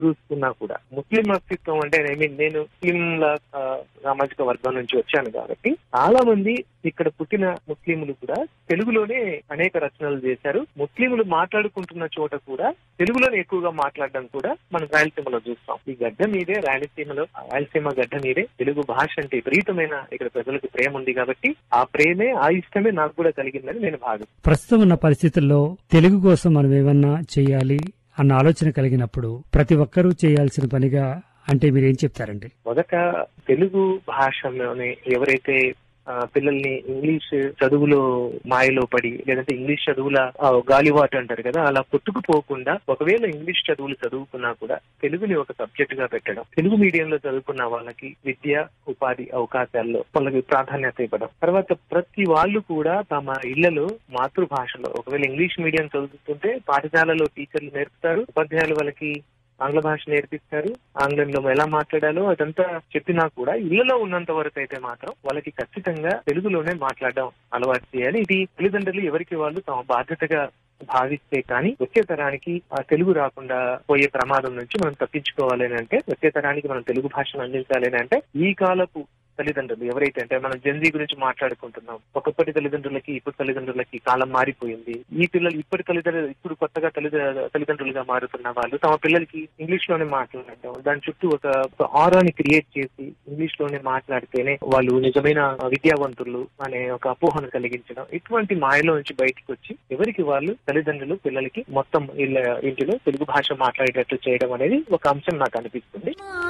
చూసుకున్నా కూడా ముస్లిం అస్తిత్వం అంటే ఐ మీన్ నేను ముస్లింల ఆ, సామాజిక వర్గం నుంచి వచ్చాను కాబట్టి చాలా మంది ఇక్కడ పుట్టిన ముస్లింలు కూడా తెలుగులోనే అనేక రచనలు చేశారు ముస్లింలు మాట్లాడుకుంటున్న చోట కూడా తెలుగులోనే ఎక్కువగా మాట్లాడడం కూడా మనం రాయలసీమలో చూస్తాం ఈ గడ్డ మీదే రాయలసీమలో రాయలసీమ గడ్డ మీదే తెలుగు భాష అంటే విపరీతమైన ఇక్కడ ప్రజలకు ప్రేమ ఉంది కాబట్టి ఆ ప్రేమే ఆ ఇష్టమే నాకు కూడా కలిగిందని నేను భావిస్తాను ప్రస్తుతం ఉన్న పరిస్థితుల్లో తెలుగు కోసం మనం ఏమన్నా చేయాలి అన్న ఆలోచన కలిగినప్పుడు ప్రతి ఒక్కరూ చేయాల్సిన పనిగా అంటే మీరు ఏం చెప్తారండి మొదట తెలుగు భాషలోనే ఎవరైతే ఆ, పిల్లల్ని ఇంగ్లీష్ చదువులో మాయలో పడి లేదంటే ఇంగ్లీష్ చదువుల ఆ, గాలివాటు అంటారు కదా అలా కొట్టుకుపోకుండా ఒకవేళ ఇంగ్లీష్ చదువులు చదువుకున్నా కూడా తెలుగుని ఒక సబ్జెక్ట్ గా పెట్టడం తెలుగు మీడియంలో చదువుకున్న వాళ్ళకి విద్య ఉపాధి అవకాశాల్లో వాళ్ళకి ప్రాధాన్యత ఇవ్వడం తర్వాత ప్రతి వాళ్ళు కూడా తమ ఇళ్లలో మాతృభాషలో ఒకవేళ ఇంగ్లీష్ మీడియం చదువుతుంటే పాఠశాలలో టీచర్లు నేర్పుతారు ఉపాధ్యాయులు వాళ్ళకి ఆంగ్ల భాష నేర్పిస్తారు ఆంగ్లంలో ఎలా మాట్లాడాలో అదంతా చెప్పినా కూడా ఇళ్లలో ఉన్నంత వరకు అయితే మాత్రం వాళ్ళకి ఖచ్చితంగా తెలుగులోనే మాట్లాడడం అలవాటు చేయాలి ఇది తల్లిదండ్రులు ఎవరికి వాళ్ళు తమ బాధ్యతగా భావిస్తే కానీ వచ్చే తరానికి ఆ తెలుగు రాకుండా పోయే ప్రమాదం నుంచి మనం తప్పించుకోవాలి అని అంటే వచ్చే తరానికి మనం తెలుగు భాషను అందించాలి అని అంటే ఈ కాలపు తల్లిదండ్రులు ఎవరైతే అంటే మనం జంజీ గురించి మాట్లాడుకుంటున్నాం ఒకప్పటి తల్లిదండ్రులకి ఇప్పుడు తల్లిదండ్రులకి కాలం మారిపోయింది ఈ పిల్లలు ఇప్పటి తల్లిదండ్రులు ఇప్పుడు కొత్తగా తల్లిద తల్లిదండ్రులుగా మారుతున్న వాళ్ళు తమ పిల్లలకి ఇంగ్లీష్ లోనే మాట్లాడటం దాని చుట్టూ ఒక ఆరాని క్రియేట్ చేసి ఇంగ్లీష్ లోనే మాట్లాడితేనే వాళ్ళు నిజమైన విద్యావంతులు అనే ఒక అపోహను కలిగించడం ఇటువంటి మాయలో నుంచి బయటకు వచ్చి ఎవరికి వాళ్ళు తల్లిదండ్రులు పిల్లలకి మొత్తం వీళ్ళ ఇంటిలో తెలుగు భాష మాట్లాడేటట్లు చేయడం అనేది ఒక అంశం నాకు అనిపిస్తుంది